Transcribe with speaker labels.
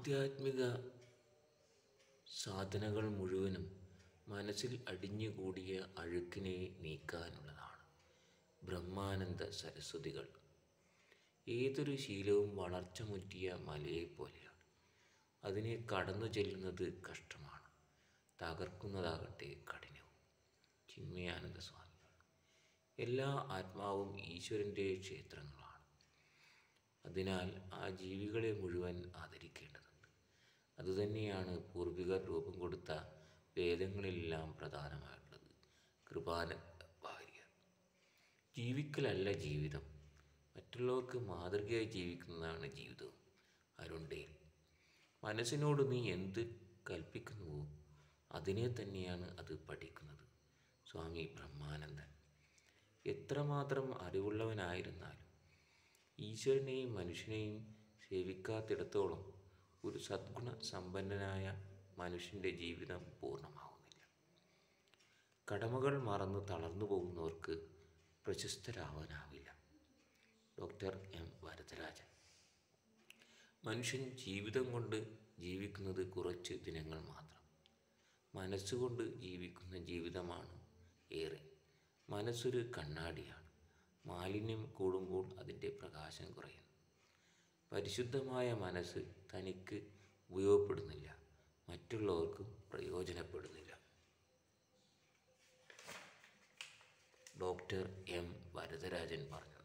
Speaker 1: ആധ്യാത്മിക സാധനകൾ മുഴുവനും മനസ്സിൽ അടിഞ്ഞുകൂടിയ അഴുക്കിനെ നീക്കാനുള്ളതാണ് ബ്രഹ്മാനന്ദ സരസ്വതികൾ ഏതൊരു ശീലവും വളർച്ച മുറ്റിയ മലയെപ്പോലെയാണ് അതിനെ കടന്നു ചെല്ലുന്നത് കഷ്ടമാണ് തകർക്കുന്നതാകട്ടെ കഠിനവും ചിന്മയാനന്ദ സ്വാമി എല്ലാ ആത്മാവും ഈശ്വരൻ്റെ ക്ഷേത്രങ്ങളാണ് അതിനാൽ ആ ജീവികളെ മുഴുവൻ ആദരിക്കേണ്ടതുണ്ട് അതുതന്നെയാണ് പൂർവികർ രൂപം കൊടുത്ത വേദങ്ങളിലെല്ലാം പ്രധാനമായിട്ടുള്ളത് കൃപാന ഭാര്യ ജീവിക്കലല്ല ജീവിതം മറ്റുള്ളവർക്ക് മാതൃകയായി ജീവിക്കുന്നതാണ് ജീവിതവും അരുണ്ടേൽ മനസ്സിനോട് നീ എന്ത് കൽപ്പിക്കുന്നുവോ അതിനെ തന്നെയാണ് അത് പഠിക്കുന്നത് സ്വാമി ബ്രഹ്മാനന്ദൻ എത്രമാത്രം അറിവുള്ളവനായിരുന്നാലും ഈശ്വരനെയും മനുഷ്യനെയും സേവിക്കാത്തിടത്തോളം ഒരു സദ്ഗുണ സമ്പന്നനായ മനുഷ്യൻ്റെ ജീവിതം പൂർണ്ണമാവുന്നില്ല കടമകൾ മറന്ന് തളർന്നു പോകുന്നവർക്ക് പ്രശസ്തരാവാനാവില്ല ഡോക്ടർ എം വരദരാജൻ മനുഷ്യൻ ജീവിതം കൊണ്ട് ജീവിക്കുന്നത് കുറച്ച് ദിനങ്ങൾ മാത്രം മനസ്സുകൊണ്ട് ജീവിക്കുന്ന ജീവിതമാണ് ഏറെ മനസ്സൊരു കണ്ണാടിയാണ് മാലിന്യം കൂടുമ്പോൾ അതിൻ്റെ പ്രകാശം കുറയുന്നു പരിശുദ്ധമായ മനസ്സ് തനിക്ക് ഉപയോഗപ്പെടുന്നില്ല മറ്റുള്ളവർക്കും പ്രയോജനപ്പെടുന്നില്ല ഡോക്ടർ എം വരദരാജൻ പറഞ്ഞു